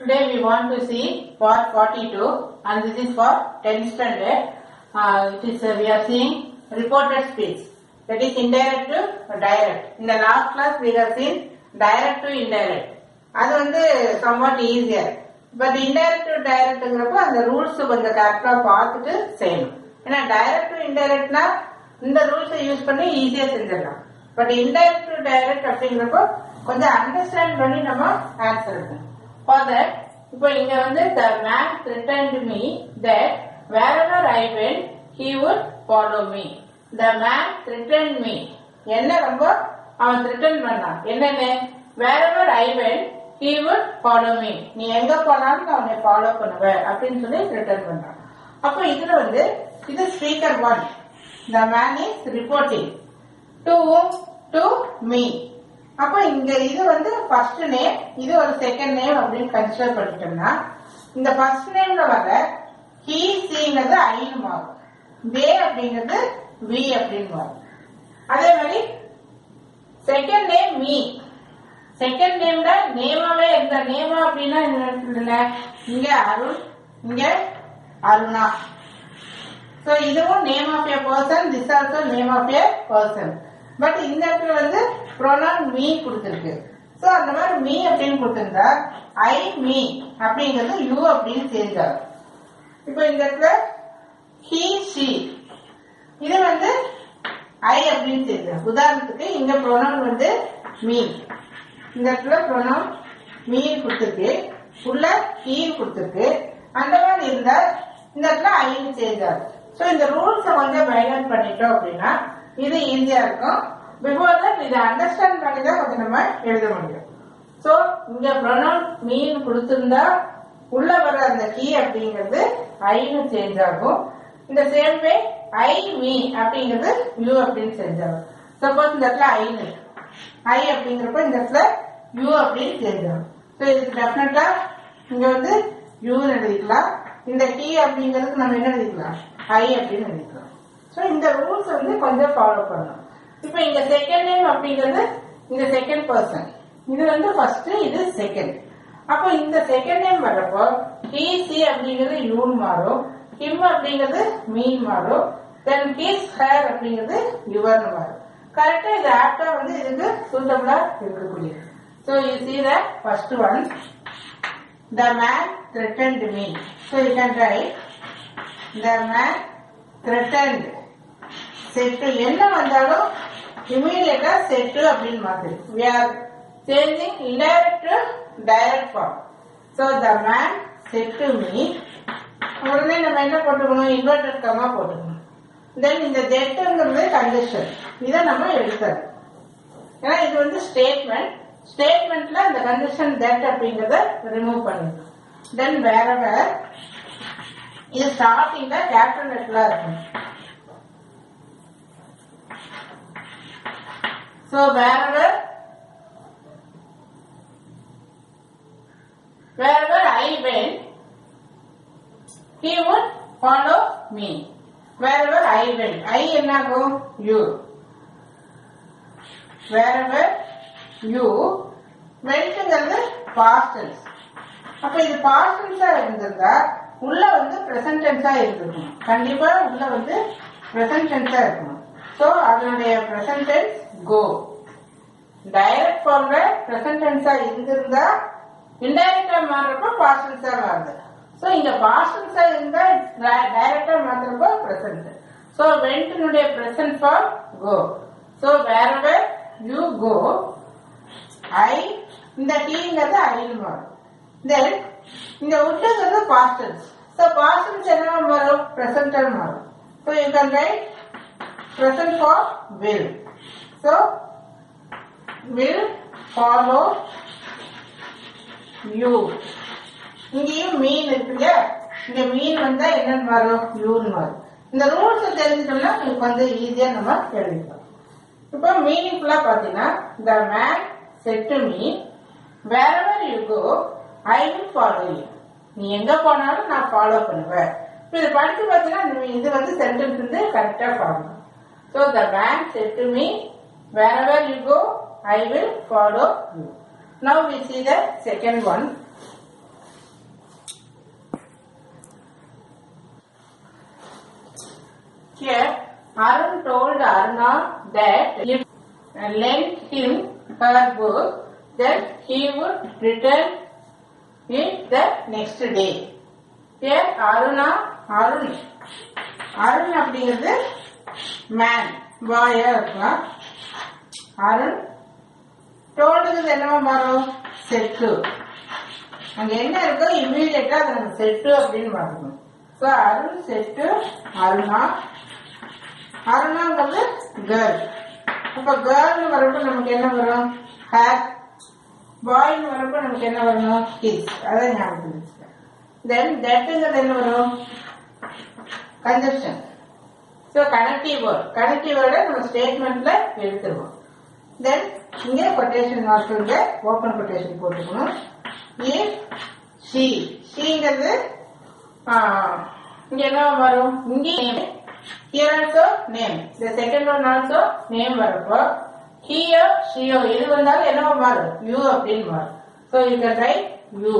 Today we want to see part 42 and this is for 10th standard. Uh, it is, uh, we are seeing reported speech. That is indirect to direct. In the last class we have seen direct to indirect. அது வந்து somewhat easier. But indirect to directங்கிறப்போ அந்த rules கொஞ்சம் கரெக்டா பார்த்துட்டு செய்யணும். ஏன்னா direct to indirectனா இந்த ரூல்ஸை யூஸ் பண்ணி ஈஸியா செஞ்சிடலாம். பட் indirect to direct அப்படிங்கிறப்போ கொஞ்சம் அண்டர்ஸ்டாண்ட் பண்ணி நம்ம ஆன்சர் இருக்கணும். For that, இப்போ இங்க வந்து the man threatened me that wherever I went, he would follow me. The man threatened me. என்ன ரொம்ப அவன் threaten பண்ணான் என்னன்னு wherever I went, he would follow me. நீ எங்க போனாலும் நான் உன்னை ஃபாலோ பண்ணுவேன் அப்படின்னு சொல்லி threaten பண்ணான் அப்போ இதுல வந்து இது speaker one the man is reporting to whom to me அப்ப இங்க இது வந்து ஃபர்ஸ்ட் நேம் இது ஒரு செகண்ட் நேம் அப்படின்னு கன்சிடர் பண்ணிட்டோம்னா இந்த ஃபர்ஸ்ட் நேம்ல வர ஹீ சீங்கிறது ஐன்னு மாறும் தே அப்படிங்கிறது வி அப்படின்னு மாறும் அதே மாதிரி செகண்ட் நேம் மீ செகண்ட் நேம்ல நேமாவே இருந்த நேமா அப்படின்னா என்ன இங்க அருண் இங்க அருணா சோ இதுவும் name of a person this also name of a person but இந்த இடத்துல வந்து ப்ரொனவுன் மீ கொடுத்துருக்கு சோ அந்த மாதிரி மீ அப்படின்னு கொடுத்திருந்தா ஐ மீ அப்படிங்கிறது யூ அப்படின்னு சேஞ்ச் ஆகும் இப்போ இந்த இடத்துல ஹி ஷி இது வந்து ஐ அப்படின்னு சேஞ்ச் ஆகும் உதாரணத்துக்கு இங்க ப்ரொனவுன் வந்து மீ இந்த இடத்துல ப்ரொனவுன் மீ கொடுத்துருக்கு உள்ள ஹீன்னு கொடுத்துருக்கு அந்த மாதிரி இருந்தா இந்த இடத்துல ஐன்னு சேஞ்ச் ஆகும் ஸோ இந்த ரூல்ஸை கொஞ்சம் பைலட் பண்ணிட்டோம் அப்படின்னா இது ஈஸியா இருக்கும் பிஃபோர் தட் இதை அண்டர்ஸ்டாண்ட் பண்ணி தான் கொஞ்சம் நம்ம எழுத முடியும் ஸோ இங்க ப்ரொனவுன் மீன் கொடுத்திருந்தா உள்ள வர அந்த கீ அப்படிங்கிறது ஐன்னு சேஞ்ச் ஆகும் இந்த சேம் வே ஐ மீ அப்படிங்கிறது யூ அப்படின்னு சேஞ்ச் ஆகும் சப்போஸ் இந்த இடத்துல ஐன்னு ஐ அப்படிங்கிறப்ப இந்த இடத்துல யூ அப்படின்னு சேஞ்ச் ஆகும் ஸோ இதுக்கு டெஃபினட்டா இங்க வந்து யூன்னு எழுதிக்கலாம் இந்த கீ அப்படிங்கிறதுக்கு நம்ம என்ன எழுதிக்கலாம் ஐ அப்படின்னு எழுதிக்கலாம் ஸோ இந்த ரூல்ஸ் வந்து கொஞ்சம் ஃபாலோ பண்ணணும் இப்போ இங்க செகண்ட் நேம் அப்படிங்கிறது இந்த செகண்ட் பர்சன் இது வந்து ஃபர்ஸ்ட் இது செகண்ட் அப்போ இந்த செகண்ட் நேம் வர்றப்போ ஹி சி அப்படிங்கிறது யூன் மாறும் ஹிம் அப்படிங்கிறது மீன் மாறும் தென் ஹீஸ் ஹேர் அப்படிங்கிறது யுவர்னு மாறும் கரெக்டா இது ஆப்டா வந்து இதுக்கு சூட்டபிளா இருக்கக்கூடியது so you see the first one the man threatened me so you can write the man threatened said என்ன வந்தாலும் இமீடியட்டா செட் அப்படின்னு மாத்திரு we are changing indirect to direct form so the man said to me உடனே நம்ம என்ன போட்டுக்கணும் inverted comma போட்டுக்கணும் தென் இந்த ஜெட்டுங்கிறது கண்டிஷன் இதை நம்ம எடுத்தது ஏன்னா இது வந்து ஸ்டேட்மெண்ட் ஸ்டேட்மெண்ட்ல இந்த கண்டிஷன் தட் அப்படிங்கறத ரிமூவ் பண்ணிடணும் தென் வேற வேற இது ஸ்டார்டிங்ல கேபிட்டல் லெட்டர்ல இருக்கும் so wherever wherever I went, he would follow me. Wherever I went, I என்னாகும் you. Wherever you wentங்கிறது past tense. அப்ப இது past tense-ஆ இருந்திருந்தா உள்ள வந்து present tense-ஆ இருக்கணும் கண்டிப்பா உள்ள வந்து present tense-ஆ இருக்கணும் சோ அதனுடைய present tense go டைரக்ட் ஃபார்ம்ல பிரசன்ட் டென்ஸா இருந்திருந்தா இன்டைரக்டா மாறுறப்போ பாஸ்ட் டென்ஸா மாறுது சோ இங்க பாஸ்ட் டென்ஸா இருந்தா டைரக்டா மாத்துறப்போ பிரசன்ட் சோ வென்ட்னுடைய present form go so wherever you go I இந்த டீங்கிறது ஐன்னு மாறும் தென் இந்த உட்டுங்கிறது past tense so past tense என்ன மாறும் பிரசன்டல் மாறும் so you can write present for will so will follow you இங்கேயும் மீன் இருக்குல்ல இங்க மீன் வந்தா என்னன்னு வரும் யூன்னு வரும் இந்த ரூல்ஸ் தெரிஞ்சுட்டோம்னா உங்களுக்கு வந்து ஈஸியா நம்ம எழுதிக்கலாம் இப்போ மீனிங்ஃபுல்லா பாத்தீங்கன்னா the man said to me wherever you go I will follow you நீ எங்க போனாலும் நான் ஃபாலோ பண்ணுவேன் இப்போ இது படிச்சு பார்த்தீங்கன்னா இது வந்து சென்டென்ஸ் வந்து கரெக்டா follow so the man said to me wherever you go I will follow you. Now we see the second one. Here, Arun told Aruna that if lent him her book, then he would return it the next day. Here, Aruna, Arun, Arun அப்படிங்கிறது man பாயா இருக்கலாம் அருண் டோல்டுங்கிறது என்னவா மாறும் set அங்க என்ன இருக்கோ இம்மீடியட்டா அதை நம்ம செட்டு அப்படின்னு மாற்றணும் ஸோ அருண் செட்டு அருணா அருணாங்கிறது கேர்ள் அப்ப கேர்ள்னு வரப்ப நமக்கு என்ன வரும் ஹேர் பாய்னு வரப்ப நமக்கு என்ன வரணும் கிஸ் அதான் ஞாபகம் தென் தட்டுங்கிறது என்ன வரும் conjunction so connective word connective வேர்டை நம்ம ஸ்டேட்மெண்ட்ல எடுத்துருவோம் தென் இங்க கொட்டேஷன் மார்க் இங்க ஓப்பன் கொட்டேஷன் போட்டுக்கணும் இஃப் ஷீ ஷீங்கிறது இங்க என்ன வரும் இங்க நேம் ஹியர் ஆல்சோ நேம் இந்த செகண்ட் ஒன் ஆல்சோ நேம் வரப்போ ஹியோ ஷியோ எது வந்தாலும் என்னவா மாறும் யூ அப்படின்னு மாறும் so you can write you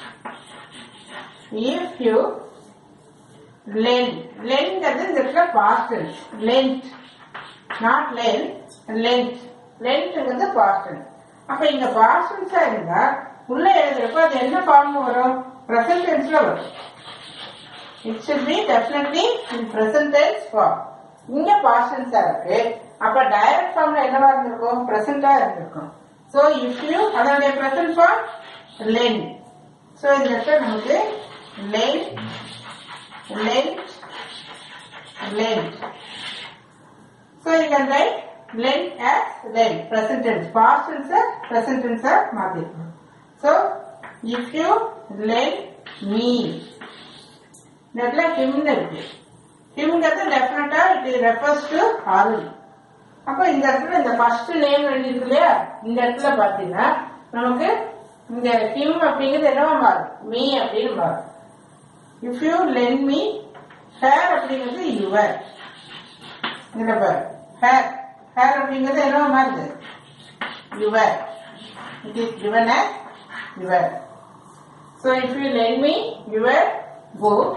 if you lent லென்ங்கிறது இந்த இடத்துல past length not lent length லென்த்ங்கிறது பாஸ்ட் அப்ப இங்க பாஸ்டன்ஸா இருந்தா உள்ள எழுதுறப்ப அது என்ன ஃபார்ம் வரும் பிரசன்ட் டென்ஸ்ல வரும் it should be definitely in present tense form இங்க பாஸ்டன்ஸா இருக்கு அப்ப டைரக்ட் ஃபார்ம்ல என்னவா இருந்திருக்கும் பிரசன்டா இருந்திருக்கும் சோ இஃப் யூ அதனுடைய பிரசன்ட் ஃபார்ம் லென் சோ இந்த இடத்துல நமக்கு lent length, length. So you can write length as length, present tense. Past tense, present tense மாத்திருக்கணும். So if you lend me, இந்த இடத்துல himன்னு இருக்கு. himங்கிறது definitely it refers to Arun. அப்ப இந்த இடத்துல இந்த ஃபர்ஸ்ட் நேம் எழுதிருக்கு இல்லையா இந்த இடத்துல பாத்தீங்கன்னா நமக்கு இந்த ஹிம் அப்படிங்கிறது என்னவா மாறும் மீ அப்படின்னு மாறும் if you lend me her அப்படிங்கிறது யுவர் இதுல பாரு ஹேர் ஹேர் அப்படிங்கிறது என்ன மாறுது your it is given as your so if you lend me your book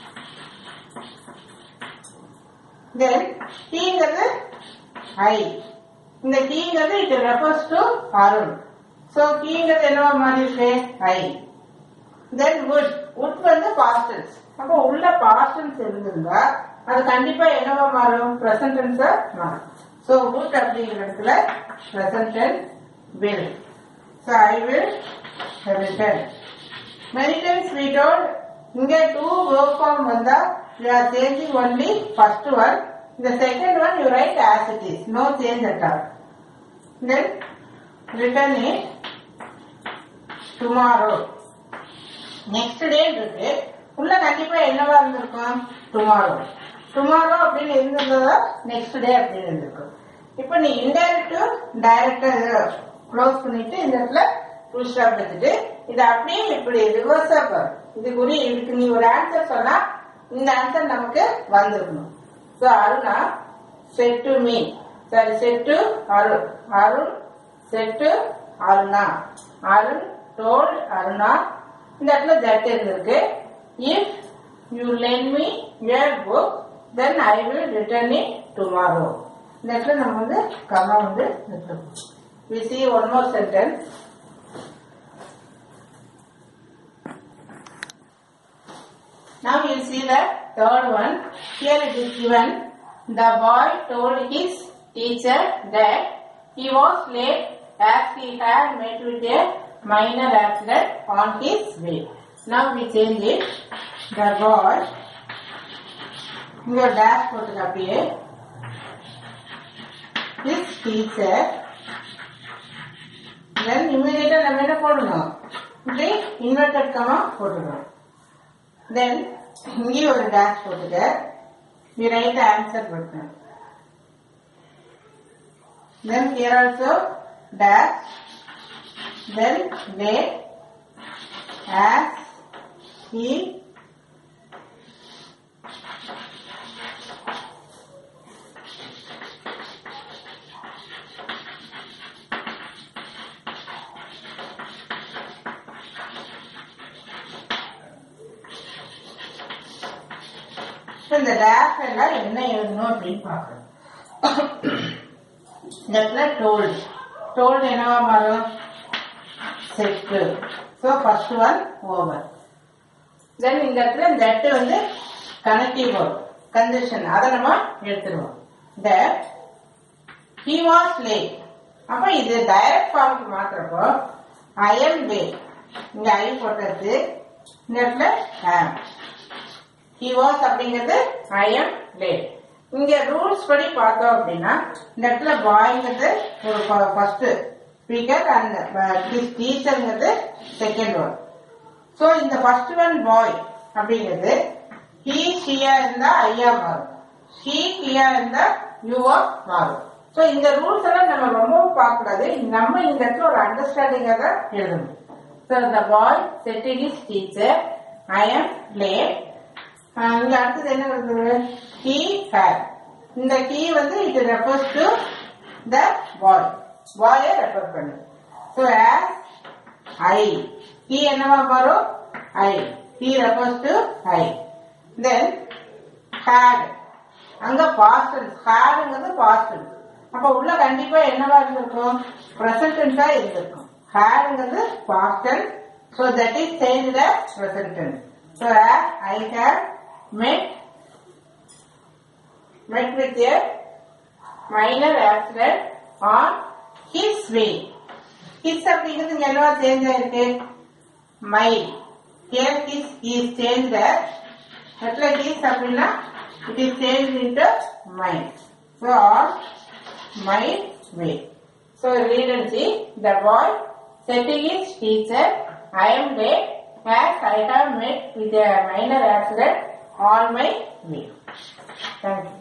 then ஹீங்கிறது ஐ இந்த ஹீங்கிறது it refers to Arun so ஹீங்கிறது என்னவா மாறி இருக்கு ஐ தென் வுட் வுட் வந்து பாஸ்டன்ஸ் அப்போ உள்ள பாஸ்டன்ஸ் இருந்திருந்தா அது கண்டிப்பா என்னவா மாறும் பிரசன்ட் டென்ஸா மாறும் ஸோ வுட் அப்படிங்கிற இடத்துல present tense will so I will return many times we told இங்க டூ verb form வந்தா you are changing only first one the second one you write as it is no change at all then return it tomorrow next day இருக்கு உள்ள கண்டிப்பா என்னவா இருந்திருக்கும் tomorrow tomorrow அப்படின்னு இருந்திருந்ததா next day அப்படின்னு இருந்திருக்கும் இப்போ நீ இன்டைரக்ட் டைரக்டா க்ளோஸ் பண்ணிட்டு இந்த இடத்துல ஃபுல் ஸ்டாப் வச்சுட்டு இது அப்படியே இப்படி ரிவர்ஸா பாரு இது குறி இதுக்கு நீ ஒரு ஆன்சர் சொன்னா இந்த ஆன்சர் நமக்கு வந்திருக்கணும் so Aruna said to me sorry said to Arun Arun said to Aruna Arun told Aruna இந்த இடத்துல தட் இருந்திருக்கு if you lend me your book then I will return it tomorrow இந்த இடத்துல நம்ம வந்து கமா வந்து நிறுத்தணும் we see one more sentence Now you see the third one. Here it is given. The boy told his teacher that he was late as he had met with a minor accident on his way. Now we change it. The boy. இங்க dash போட்டுக்க அப்படியே his teacher then immediately நம்ம என்ன போடணும் இப்படி inverted comma போட்டுக்கணும் தென் இங்கேயும் ஒரு டேஷ் போட்டுக்க நீ write answer button then here also dash then that as he So, இந்த டேஷ் எல்லாம் என்ன எழுதணும் அப்படின்னு பார்க்கணும் இந்த இடத்துல டோல்டு டோல்டு என்னவா மாறும் said so first one over then இந்த இடத்துல இந்த எட்டு வந்து கனெக்டிவ் வரும் கண்டிஷன் அதை நம்ம எடுத்துருவோம் இந்த ஹி வாஸ் லேட் அப்ப இது டைரக்ட் ஃபார்முக்கு மாத்துறப்போ ஐ எம் லேட் இங்க ஐ போட்டது இந்த இடத்துல am ஹி வாஸ் அப்படிங்கிறது ஐ எம் லேட் இங்க ரூல்ஸ் படி பார்த்தோம் அப்படின்னா இந்த இடத்துல பாய்ங்கிறது ஒரு ஃபர்ஸ்ட் ஸ்பீக்கர் அண்ட் டீச்சர்ங்கிறது செகண்ட் ஒன் சோ இந்த ஃபர்ஸ்ட் ஒன் பாய் அப்படிங்கிறது ஹீ ஷியா இருந்தா ஐயா மாறும் ஷீ ஹியா இருந்தா யூவா மாறும் சோ இந்த ரூல்ஸ் எல்லாம் நம்ம ரொம்பவும் பார்க்க கூடாது நம்ம இந்த இடத்துல ஒரு அண்டர்ஸ்டாண்டிங்கா தான் எழுதணும் so the boy setting his teacher I am late இங்க அடுத்தது என்ன வருது ஹீ ஹேர் இந்த கீ வந்து it refers to the boy பாயை ரெஃபர் பண்ணு ஸோ ஆஸ் ஐ கீ என்னவா வரும் ஐ கீ refers to I then had அங்க பாஸ்டன்ஸ் ஹேடுங்கிறது பாஸ்டன்ஸ் அப்ப உள்ள கண்டிப்பா என்னவா இருந்திருக்கும் பிரசன்டென்ஸா இருந்திருக்கும் ஹேடுங்கிறது past tense so that is change the present tense so I have met met with a minor accident on his way. His அப்படிங்கிறது இங்க என்னவா சேஞ்ச் ஆயிருக்கு my here his is change இடத்துல ஹிஸ் அப்படின்னா it is change into my so on my way so read and see the boy setting his teacher I am late as I have met with a minor accident on my way. Thank you.